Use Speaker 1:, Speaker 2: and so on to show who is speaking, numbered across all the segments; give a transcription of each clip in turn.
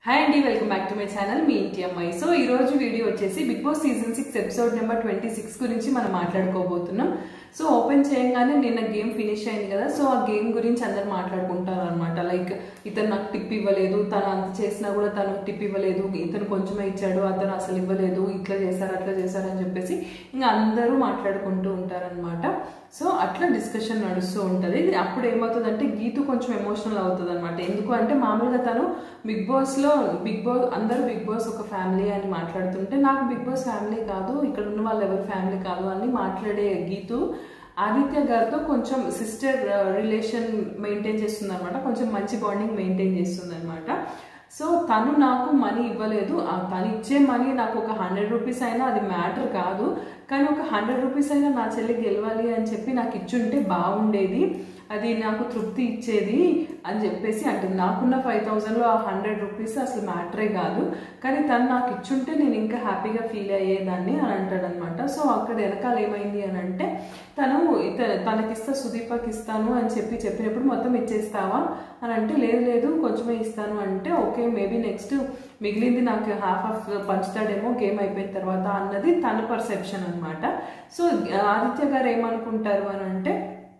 Speaker 1: hi అండి welcome back to my channel మీ ఇంటి అమ్మాయి సో ఈ రోజు వీడియో వచ్చేసి Bigg Boss season six episode number twenty six గురించి మనం మాట్లాడుకోబోతున్నాం సో ఓపెన్ చేయగానే నిన్న గేమ్ ఫినిష్ అయింది కదా సో ఆ గేమ్ గురించి అందరు మాట్లాడుకుంటారు అనమాట లైక్ ఇతను నాకు టిప్ ఇవ్వలేదు తను అంత చేసినా కూడా తను టిప్ ఇవ్వలేదు ఇతను కొంచెమే ఇచ్చాడు అతను అసలు ఇవ్వలేదు ఇట్లా చేశారు అట్లా చేశారు అని చెప్పేసి ఇంకా అందరూ మాట్లాడుకుంటూ ఉంటారనమాట సో అట్లా డిస్కషన్ నడుస్తూ ఉంటుంది అప్పుడు ఏమవుతుందంటే గీతు కొంచెం ఎమోషనల్ అవుతుంది అనమాట ఎందుకు అంటే మామూలుగా తను బిగ్ బాస్ లో బిగ్ బాస్ అందరూ బిగ్ బాస్ ఒక ఫ్యామిలీ అని మాట్లాడుతుంటే నాకు బిగ్ బాస్ ఫ్యామిలీ కాదు ఇక్కడ ఉన్న వాళ్ళు ఎవరు ఫ్యామిలీ కాదు అని మాట్లాడే గీతు ఆదిత్య గారితో కొంచెం సిస్టర్ రిలేషన్ మెయింటైన్ చేస్తుంది అనమాట కొంచెం మంచి బాండింగ్ మెయింటైన్ చేస్తుంది అనమాట సో తను నాకు మనీ ఇవ్వలేదు ఆ తను ఇచ్చే మనీ నాకు ఒక హండ్రెడ్ రూపీస్ అయినా అది మ్యాటర్ కాదు కానీ ఒక హండ్రెడ్ రూపీస్ అయినా నా చెల్లి గెలవాలి అని చెప్పి నాకు ఇచ్చుంటే బాగుండేది అది నాకు తృప్తి ఇచ్చేది అని చెప్పేసి అంటే నాకున్న ఫైవ్ థౌజండ్లో ఆ హండ్రెడ్ రూపీస్ అసలు మ్యాటరే కాదు కానీ తను నాకు ఇచ్చుంటే నేను ఇంకా హ్యాపీగా ఫీల్ అయ్యేదాన్ని అని అంటాడనమాట సో అక్కడ వెనకాల ఏమైంది అని అంటే తను ఇత తనకిస్తా సుదీపకి ఇస్తాను అని చెప్పి చెప్పినప్పుడు మొత్తం ఇచ్చేస్తావా అని అంటే లేదు లేదు కొంచెమే ఇస్తాను అంటే ఓకే మేబీ నెక్స్ట్ మిగిలింది నాకు హాఫ్ ఆఫ్ పంచుతాడేమో గేమ్ అయిపోయిన తర్వాత అన్నది తన పర్సెప్షన్ అనమాట సో ఆదిత్య గారు ఏమనుకుంటారు అని అంటే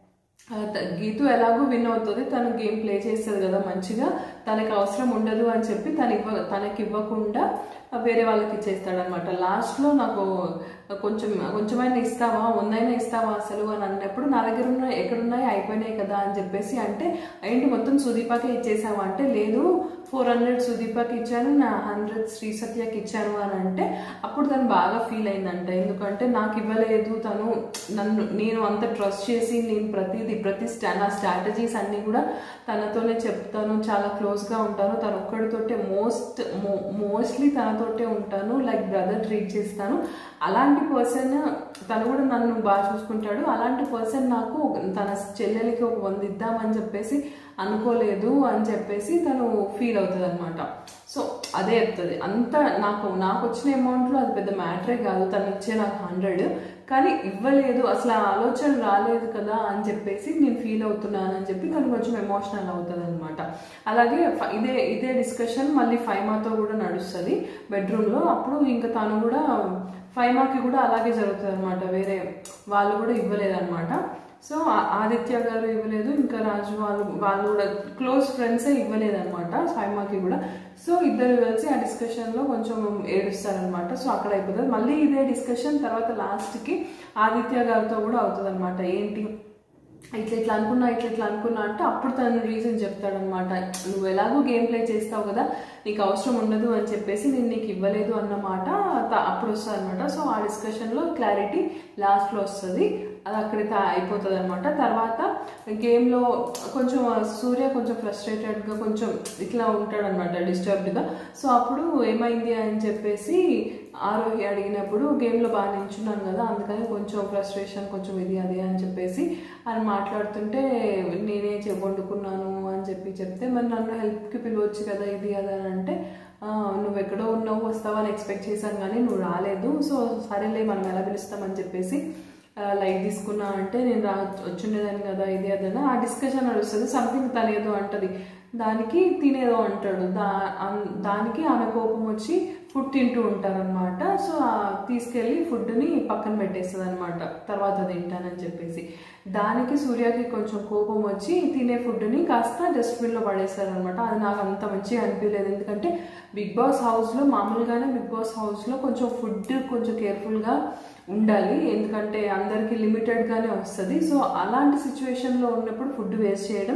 Speaker 1: గీతు ఎలాగో విన్ అవుతుంది తను గేమ్ ప్లే చేస్తుంది కదా మంచిగా తనకి అవసరం ఉండదు అని చెప్పి తన ఇవ్వ తనకి ఇవ్వకుండా వేరే వాళ్ళకి ఇచ్చేస్తాడనమాట లాస్ట్లో నాకు కొంచెం కొంచెమైనా ఇస్తావా ఉందైనా ఇస్తావా అసలు అని అన్నప్పుడు నా దగ్గర ఉన్న ఎక్కడున్నాయి అయిపోయినాయి కదా అని చెప్పేసి అంటే ఏంటి మొత్తం సుదీపాకే ఇచ్చేసావా అంటే లేదు ఫోర్ హండ్రెడ్ సుదీపాకి ఇచ్చాను నా హండ్రెడ్ శ్రీ సత్యకి ఇచ్చాను అని అంటే అప్పుడు తను బాగా ఫీల్ అయిందంట ఎందుకంటే నాకు ఇవ్వలేదు తను నన్ను నేను అంత ట్రస్ట్ చేసి నేను ప్రతిదీ ప్రతి స్టా నా స్ట్రాటజీస్ అన్నీ కూడా తనతోనే చెప్తాను చాలా క్లోజ్గా ఉంటాను తను ఒక్కడితోటే మోస్ట్ మోస్ట్లీ తనతోటే ఉంటాను లైక్ బ్రదర్ ట్రీట్ చేస్తాను అలాంటి పర్సన్ తను కూడా నన్ను బాగా చూసుకుంటాడు అలాంటి పర్సన్ నాకు తన చెల్లెలకి ఒక వంద ఇద్దామని చెప్పేసి అనుకోలేదు అని చెప్పేసి తను ఫీల్ అవుతుంది అనమాట సో అదే చెప్తుంది అంత నాకు నాకు వచ్చిన అమౌంట్లో అది పెద్ద మ్యాటరే కాదు తను ఇచ్చే నాకు హండ్రెడ్ కానీ ఇవ్వలేదు అసలు ఆ ఆలోచన రాలేదు కదా అని చెప్పేసి నేను ఫీల్ అవుతున్నాను అని చెప్పి తను కొంచెం ఎమోషనల్ అవుతుంది అనమాట అలాగే ఇదే ఇదే డిస్కషన్ మళ్ళీ ఫైమాతో కూడా నడుస్తుంది బెడ్రూమ్లో అప్పుడు ఇంకా తను కూడా ఫైమాకి కూడా అలాగే జరుగుతుంది అనమాట వేరే వాళ్ళు కూడా ఇవ్వలేదన్నమాట సో ఆదిత్య గారు ఇవ్వలేదు ఇంకా రాజు వాళ్ళు వాళ్ళు కూడా క్లోజ్ ఫ్రెండ్సే ఇవ్వలేదు అనమాట ఫైమాకి కూడా సో ఇద్దరు కలిసి ఆ డిస్కషన్లో కొంచెం ఏడుస్తారనమాట సో అక్కడ అయిపోతుంది మళ్ళీ ఇదే డిస్కషన్ తర్వాత లాస్ట్కి ఆదిత్య గారితో కూడా అవుతుంది అనమాట ఏంటి ఇట్లా ఇట్లా అనుకున్నా ఇట్లా ఇట్లా అనుకున్నా అంటే అప్పుడు తను రీజన్ చెప్తాడనమాట నువ్వు ఎలాగో గేమ్ ప్లే చేస్తావు కదా నీకు అవసరం ఉండదు అని చెప్పేసి నేను నీకు ఇవ్వలేదు అన్నమాట అప్పుడు వస్తుంది అనమాట సో ఆ డిస్కషన్లో క్లారిటీ లాస్ట్లో వస్తుంది అది అక్కడితో అయిపోతుంది అనమాట తర్వాత గేమ్లో కొంచెం సూర్య కొంచెం ఫ్రస్ట్రేటెడ్గా కొంచెం ఇట్లా ఉంటాడనమాట డిస్టర్బ్డ్గా సో అప్పుడు ఏమైంది అని చెప్పేసి ఆరోహి అడిగినప్పుడు గేమ్లో బాగా నించున్నాను కదా అందుకని కొంచెం ఫ్రస్ట్రేషన్ కొంచెం ఇది అది అని చెప్పేసి అని మాట్లాడుతుంటే నేనే వండుకున్నాను అని చెప్పి చెప్తే మరి నన్ను హెల్ప్కి పిలవచ్చు కదా ఇది అది అని అంటే నువ్వు ఎక్కడో ఉన్నావు వస్తావని ఎక్స్పెక్ట్ చేశాను కానీ నువ్వు రాలేదు సో సరేలే మనం ఎలా పిలుస్తామని చెప్పేసి లైట్ తీసుకున్నా అంటే నేను రా వచ్చిండేదాన్ని కదా ఇది అదన ఆ డిస్కషన్ నడుస్తుంది సంథింగ్ తను ఏదో అంటది దానికి తినేదో అంటాడు దా దానికి ఆమె కోపం వచ్చి ఫుడ్ తింటూ ఉంటారనమాట సో తీసుకెళ్ళి ఫుడ్ని పక్కన పెట్టేస్తుంది అనమాట తర్వాత తింటానని చెప్పేసి దానికి సూర్యకి కొంచెం కోపం వచ్చి తినే ఫుడ్ని కాస్త డస్ట్బిన్లో పడేస్తారనమాట అది నాకు అంత మంచిగా అనిపించలేదు ఎందుకంటే బిగ్ బాస్ హౌస్లో మామూలుగానే బిగ్ బాస్ హౌస్లో కొంచెం ఫుడ్ కొంచెం కేర్ఫుల్గా ఉండాలి ఎందుకంటే అందరికీ లిమిటెడ్గానే వస్తుంది సో అలాంటి సిచ్యువేషన్లో ఉన్నప్పుడు ఫుడ్ వేస్ట్ చేయడం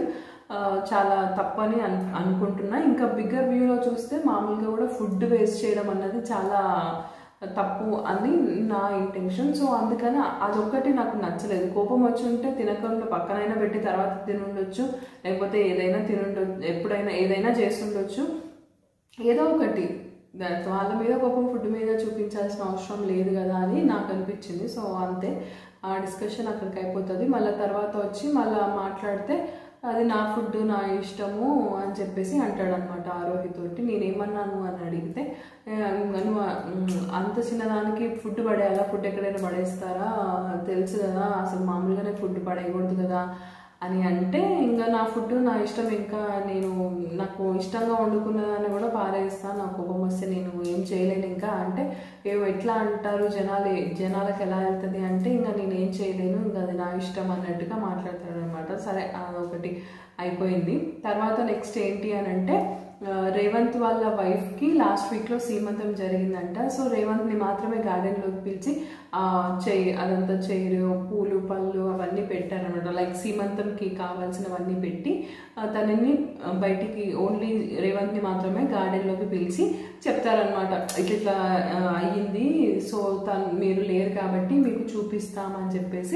Speaker 1: చాలా తప్పని అను అనుకుంటున్నా ఇంకా బిగ్గర్ వ్యూలో చూస్తే మామూలుగా కూడా ఫుడ్ వేస్ట్ చేయడం అన్నది చాలా తప్పు అని నా ఇంటెన్షన్ సో అందుకని అదొక్కటి నాకు నచ్చలేదు కోపం వచ్చి ఉంటే తినకుండా పక్కనైనా పెట్టి తర్వాత తినుండొచ్చు లేకపోతే ఏదైనా తినుండొచ్చు ఎప్పుడైనా ఏదైనా చేస్తుండొచ్చు ఏదో ఒకటి వాళ్ళ మీద కోపం ఫుడ్ మీద చూపించాల్సిన అవసరం లేదు కదా అని నాకు అనిపించింది సో అంతే ఆ డిస్కషన్ అక్కడికి అయిపోతుంది మళ్ళీ తర్వాత వచ్చి మళ్ళీ మాట్లాడితే అది నా ఫుడ్ నా ఇష్టము అని చెప్పేసి అంటాడు అనమాట ఆరోహితోటి నేనేమన్నాను అని అడిగితే నువ్వు అంత చిన్నదానికి ఫుడ్ పడేయాలా ఫుడ్ ఎక్కడైనా పడేస్తారా తెలుసు కదా అసలు మామూలుగానే ఫుడ్ పడేయకూడదు కదా అని అంటే ఇంకా నా ఫుడ్ నా ఇష్టం ఇంకా నేను నాకు ఇష్టంగా వండుకున్నదాన్ని కూడా పారేస్తాను నాకు కోపం వస్తే నేను ఏం చేయలేను ఇంకా అంటే ఏవో ఎట్లా అంటారు జనాలు జనాలకు ఎలా వెళ్తుంది అంటే ఇంకా నేను ఏం చేయలేను ఇంకా అది నా ఇష్టం అన్నట్టుగా మాట్లాడతాడు అనమాట సరే అదొకటి అయిపోయింది తర్వాత నెక్స్ట్ ఏంటి అని అంటే ఆ, రేవంత్ వాళ్ళ వైఫ్కి లాస్ట్ వీక్లో సీమంతం జరిగిందంట సో రేవంత్ని మాత్రమే గార్డెన్లోకి పిలిచి ఆ, చెయ్యి అదంతా చైరు పూలు పళ్ళు అవన్నీ పెట్టారనమాట లైక్ సీమంతంకి కావాల్సినవన్నీ పెట్టి ఆ, తనని ఆ, బయటికి ఓన్లీ రేవంత్ని మాత్రమే గార్డెన్లోకి పిలిచి చెప్తారనమాట ఇట్లా ఇట్లా ఆ, అయ్యింది సో తను మీరు లేరు కాబట్టి మీకు చూపిస్తామని చెప్పేసి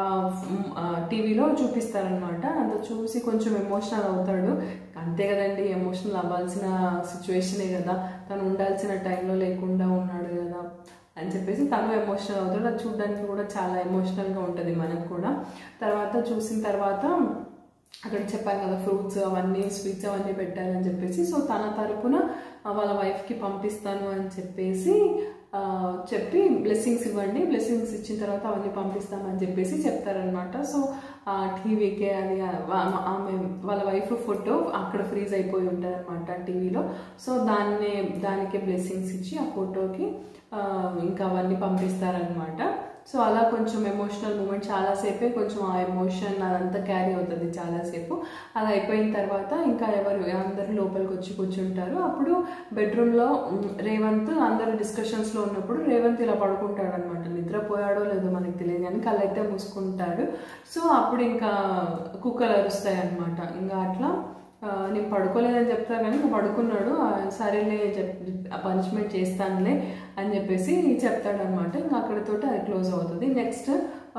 Speaker 1: టీవీలో చూపిస్తారనమాట అంత చూసి కొంచెం ఎమోషనల్ అవుతాడు అంతే కదండి ఎమోషనల్ అవ్వాల్సిన సిచ్యువేషనే కదా తను ఉండాల్సిన టైంలో లేకుండా ఉన్నాడు కదా అని చెప్పేసి తను ఎమోషనల్ అవుతాడు అది చూడడానికి కూడా చాలా ఎమోషనల్గా ఉంటుంది మనకు కూడా తర్వాత చూసిన తర్వాత అక్కడ చెప్పాను కదా ఫ్రూట్స్ అవన్నీ స్వీట్స్ అవన్నీ పెట్టారని చెప్పేసి సో తన తరపున ఆ, వాళ్ళ వైఫ్కి పంపిస్తాను అని చెప్పేసి ఆ, చెప్పి బ్లెస్సింగ్స్ ఇవ్వండి బ్లెస్సింగ్స్ ఇచ్చిన తర్వాత అవన్నీ పంపిస్తామని చెప్పేసి చెప్తారనమాట సో ఆ టీవీకే అది ఆ- ఆమె వాళ్ళ వైఫ్ ఫోటో అక్కడ ఫ్రీజ్ అయిపోయి ఉంటుంది అనమాట టీవీలో సో దాన్నే దానికే బ్లెస్సింగ్స్ ఇచ్చి ఆ ఫోటోకి ఆ, ఇంకా అవన్నీ పంపిస్తారనమాట సో అలా కొంచెం ఎమోషనల్ మూమెంట్ చాలాసేపే కొంచెం ఆ ఎమోషన్ అదంతా క్యారీ అవుతుంది చాలాసేపు అది అయిపోయిన తర్వాత ఇంకా ఎవరు అందరూ లోపలికి వచ్చి కూర్చుంటారు అప్పుడు బెడ్రూమ్లో రేవంత్ అందరూ డిస్కషన్స్లో ఉన్నప్పుడు రేవంత్ ఇలా పడుకుంటాడు అనమాట నిద్రపోయాడో లేదో మనకి తెలియదు కానీ కళ్ళైతే మూసుకుంటాడు సో అప్పుడు ఇంకా కుక్కలు అరుస్తాయి అనమాట ఇంకా అట్లా ఆ, నేను పడుకోలేదని చెప్తా కానీ ఇంకా పడుకున్నాడు ఆ, సరేలే చెప్ పనిష్మెంట్ చేస్తానులే అని చెప్పేసి చెప్తాడనమాట ఇంకా అక్కడితోటి అది క్లోజ్ అవుతుంది నెక్స్ట్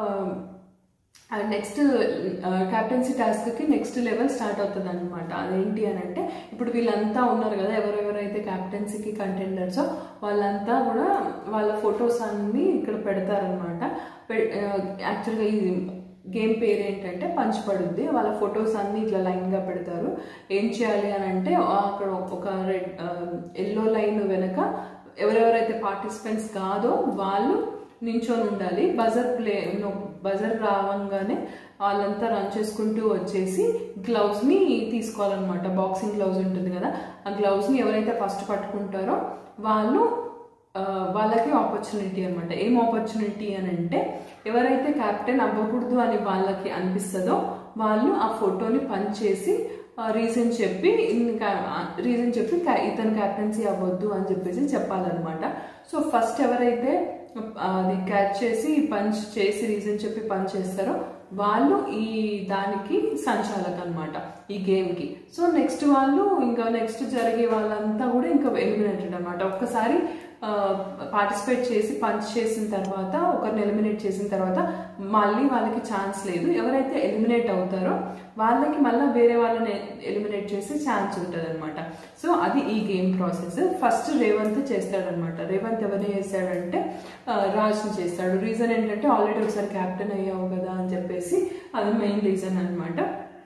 Speaker 1: నెక్స్ట్ క్యాప్టెన్సీ టాస్క్కి నెక్స్ట్ లెవెల్ స్టార్ట్ అవుతుంది అనమాట అదేంటి అని అంటే ఇప్పుడు వీళ్ళంతా ఉన్నారు కదా ఎవరెవరైతే క్యాప్టెన్సీకి కంటెండర్సో వాళ్ళంతా కూడా వాళ్ళ ఫొటోస్ అన్ని ఇక్కడ పెడతారనమాట యాక్చువల్గా ఈ గేమ్ పేరు ఏంటంటే పంచ్ పడుద్ది వాళ్ళ ఫొటోస్ అన్ని ఇట్లా లైన్గా పెడతారు ఏం చేయాలి అని అంటే అక్కడ ఒక రెడ్ ఎల్లో లైన్ వెనక ఎవరెవరైతే పార్టిసిపెంట్స్ కాదో వాళ్ళు నించొని ఉండాలి బజర్ ప్లే బజర్ రావంగానే వాళ్ళంతా రన్ చేసుకుంటూ వచ్చేసి గ్లౌజ్ని తీసుకోవాలన్నమాట బాక్సింగ్ గ్లౌజ్ ఉంటుంది కదా ఆ గ్లౌజ్ని ఎవరైతే ఫస్ట్ పట్టుకుంటారో వాళ్ళు ఆ, వాళ్ళకి ఆపర్చునిటీ అనమాట ఏం ఆపర్చునిటీ అని అంటే ఎవరైతే క్యాప్టెన్ అవ్వకూడదు అని వాళ్ళకి అనిపిస్తుందో వాళ్ళు ఆ ఫోటోని పంచ్ చేసి రీజన్ చెప్పి ఇంకా రీజన్ చెప్పి కా- ఇతను క్యాప్టెన్సీ అవ్వద్దు అని చెప్పేసి చెప్పాలన్నమాట సో ఫస్ట్ ఎవరైతే అది క్యాచ్ చేసి పంచ్ చేసి రీజన్ చెప్పి పంచ్ చేస్తారో వాళ్ళు ఈ దానికి సంచాలక అనమాట ఈ గేమ్కి సో నెక్స్ట్ వాళ్ళు ఇంకా నెక్స్ట్ జరిగే వాళ్ళంతా కూడా ఇంకా ఎలిమినేటెడ్ అనమాట ఒక్కసారి పార్టిసిపేట్ చేసి పంచ్ చేసిన తర్వాత ఒకరిని ఎలిమినేట్ చేసిన తర్వాత మళ్ళీ వాళ్ళకి ఛాన్స్ లేదు ఎవరైతే ఎలిమినేట్ అవుతారో వాళ్ళకి మళ్ళీ వేరే వాళ్ళని ఎలిమినేట్ చేసే ఛాన్స్ ఉంటుంది అనమాట సో అది ఈ గేమ్ ప్రాసెస్ ఫస్ట్ రేవంత్ చేస్తాడనమాట రేవంత్ ఎవరిని చేస్తాడంటే ఆ, రాజ్ని చేస్తాడు రీజన్ ఏంటంటే ఆల్రెడీ ఒకసారి క్యాప్టెన్ అయ్యావు కదా అని చెప్పేసి అది మెయిన్ రీజన్ అనమాట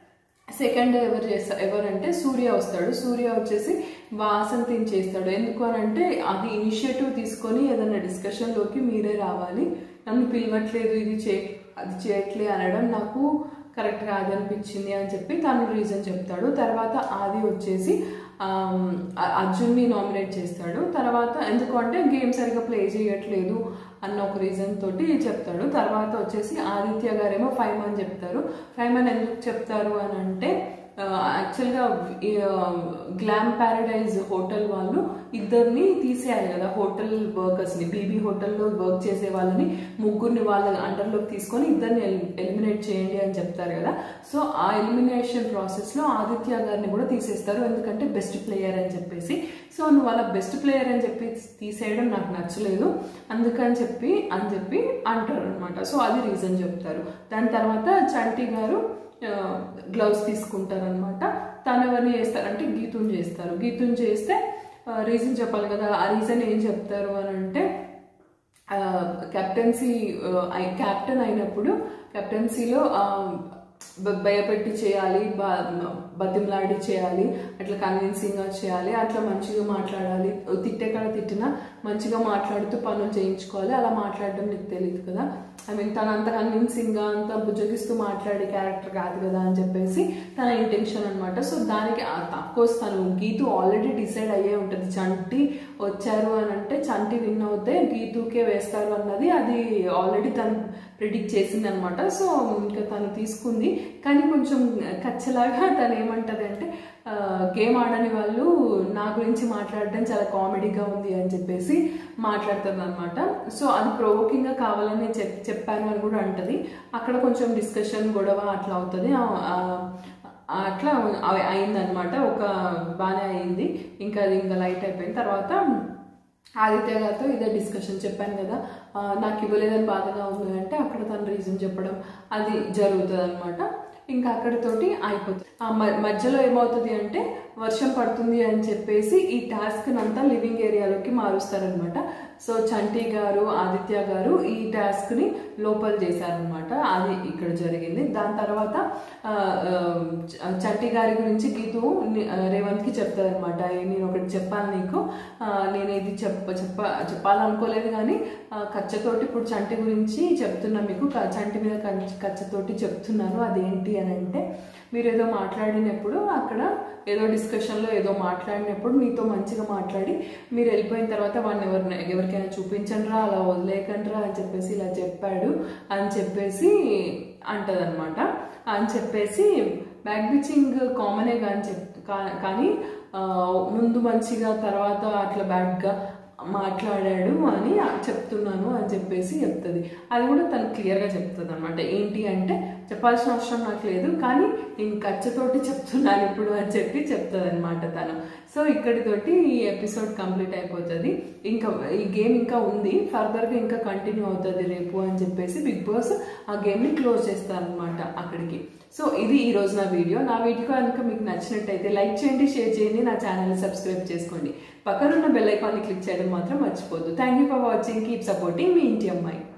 Speaker 1: సెకండ్ ఎవరు చేస్తా ఎవరంటే సూర్య వస్తాడు సూర్య వచ్చేసి వాసంతిని చేస్తాడు ఎందుకు అని అంటే అది ఇనిషియేటివ్ తీసుకొని ఏదైనా డిస్కషన్లోకి మీరే రావాలి నన్ను పిలవట్లేదు ఇది చే అది చేయట్లే అనడం నాకు కరెక్ట్ కాదనిపించింది అని చెప్పి తను రీజన్ చెప్తాడు తర్వాత ఆది వచ్చేసి ఆమ్, అ- అర్జున్ని నామినేట్ చేస్తాడు తర్వాత ఎందుకు అంటే గేమ్ సరిగ్గా ప్లే చేయట్లేదు అన్న ఒక రీజన్ తోటి చెప్తాడు తర్వాత వచ్చేసి ఆదిత్య గారేమో ఫైవ్ అని చెప్తారు ఫైవ్ అని ఎందుకు చెప్తారు అని అంటే యాక్చువల్గా గ్లామ్ ప్యారడైజ్ హోటల్ వాళ్ళు ఇద్దరిని తీసేయాలి కదా హోటల్ వర్కర్స్ని బీబీ హోటల్లో వర్క్ చేసే వాళ్ళని ముగ్గురిని వాళ్ళ అండర్లోకి తీసుకొని ఇద్దరిని ఎలిమినేట్ చేయండి అని చెప్తారు కదా సో ఆ ఎలిమినేషన్ ప్రాసెస్లో ఆదిత్య గారిని కూడా తీసేస్తారు ఎందుకంటే బెస్ట్ ప్లేయర్ అని చెప్పేసి సో నువ్వు వాళ్ళ బెస్ట్ ప్లేయర్ అని చెప్పి తీసేయడం నాకు నచ్చలేదు అందుకని చెప్పి అని చెప్పి అంటారు అనమాట సో అది రీజన్ చెప్తారు దాని తర్వాత చంటి గారు గ్లౌస్ తీసుకుంటారనమాట తను ఎవరిని చేస్తారంటే గీతుని చేస్తారు గీతుని చేస్తే రీజన్ చెప్పాలి కదా ఆ రీజన్ ఏం చెప్తారు అని అంటే కెప్టెన్సీ క్యాప్టెన్ అయినప్పుడు కెప్టెన్సీలో భయపెట్టి చేయాలి బతిమలాడి చేయాలి అట్లా కన్విన్సింగ్గా చేయాలి అట్లా మంచిగా మాట్లాడాలి తిట్టే కాడ తిట్టినా మంచిగా మాట్లాడుతూ పనులు చేయించుకోవాలి అలా మాట్లాడడం నీకు తెలియదు కదా ఐ మీన్ తన అంత కన్విన్సింగ్గా అంత బుజ్జగిస్తూ మాట్లాడే క్యారెక్టర్ కాదు కదా అని చెప్పేసి తన ఇంటెన్షన్ అనమాట సో దానికి కోర్స్ తను గీతు ఆల్రెడీ డిసైడ్ అయ్యే ఉంటుంది చంటి వచ్చారు అని అంటే చంటి విన్ అవుతే గీతుకే వేస్తారు అన్నది అది ఆల్రెడీ తను ప్రిడిక్ట్ చేసింది అనమాట సో ఇంకా తను తీసుకుంది కానీ కొంచెం కచ్చలాగా తను ఏమంటది అంటే గేమ్ ఆడని వాళ్ళు నా గురించి మాట్లాడడం చాలా కామెడీగా ఉంది అని చెప్పేసి మాట్లాడుతుంది అనమాట సో అది ప్రొవోకింగ్గా కావాలని చెప్ చెప్పాను అని కూడా అంటది అక్కడ కొంచెం డిస్కషన్ గొడవ అట్లా అవుతుంది అట్లా అయిందనమాట ఒక బాగానే అయింది ఇంకా అది ఇంకా లైట్ అయిపోయిన తర్వాత ఆదిత్య గారితో ఇదే డిస్కషన్ చెప్పాను కదా నాకు ఇవ్వలేదని బాధగా ఉంది అంటే అక్కడ తన రీజన్ చెప్పడం అది జరుగుతుంది అనమాట ఇంకా అక్కడితోటి అయిపోతుంది ఆ మధ్యలో ఏమవుతుంది అంటే వర్షం పడుతుంది అని చెప్పేసి ఈ టాస్క్ అంతా లివింగ్ ఏరియాలోకి మారుస్తారనమాట సో చంటి గారు ఆదిత్య గారు ఈ టాస్క్ ని లోపల చేశారనమాట అది ఇక్కడ జరిగింది దాని తర్వాత చంటి గారి గురించి గీతు రేవంత్ కి చెప్తారు అనమాట నేను ఒకటి చెప్పాను నీకు నేను ఇది చెప్ప చెప్ప చెప్పాలనుకోలేదు కానీ కచ్చతోటి ఇప్పుడు చంటి గురించి చెప్తున్నా మీకు చంటి మీద కచ్చతోటి చెప్తున్నాను అదేంటి అని అంటే మీరు ఏదో మాట్లాడినప్పుడు అక్కడ ఏదో డిస్కషన్లో ఏదో మాట్లాడినప్పుడు మీతో మంచిగా మాట్లాడి మీరు వెళ్ళిపోయిన తర్వాత వాడిని ఎవరిని ఎవరికైనా చూపించండిరా అలా వదిలేకండిరా అని చెప్పేసి ఇలా చెప్పాడు అని చెప్పేసి అంటదనమాట అని చెప్పేసి బ్యాక్ బిచింగ్ కామనే కానీ చెప్ కానీ ముందు మంచిగా తర్వాత అట్లా బ్యాడ్గా మాట్లాడాడు అని చెప్తున్నాను అని చెప్పేసి చెప్తుంది అది కూడా తను క్లియర్గా చెప్తుంది అనమాట ఏంటి అంటే చెప్పాల్సిన అవసరం నాకు లేదు కానీ నేను ఖర్చుతోటి చెప్తున్నాను ఇప్పుడు అని చెప్పి చెప్తుంది అనమాట తను సో ఇక్కడితోటి ఈ ఎపిసోడ్ కంప్లీట్ అయిపోతుంది ఇంకా ఈ గేమ్ ఇంకా ఉంది ఫర్దర్గా ఇంకా కంటిన్యూ అవుతుంది రేపు అని చెప్పేసి బిగ్ బాస్ ఆ గేమ్ని క్లోజ్ చేస్తారనమాట అక్కడికి సో ఇది ఈ రోజు నా వీడియో నా వీడియో కనుక మీకు నచ్చినట్టయితే లైక్ చేయండి షేర్ చేయండి నా ఛానల్ని సబ్స్క్రైబ్ చేసుకోండి పక్కనున్న బెల్ ఐకాన్ని క్లిక్ చేయడం మాత్రం మర్చిపోద్దు thank you for watching keep supporting మీ ఇంటి అమ్మాయి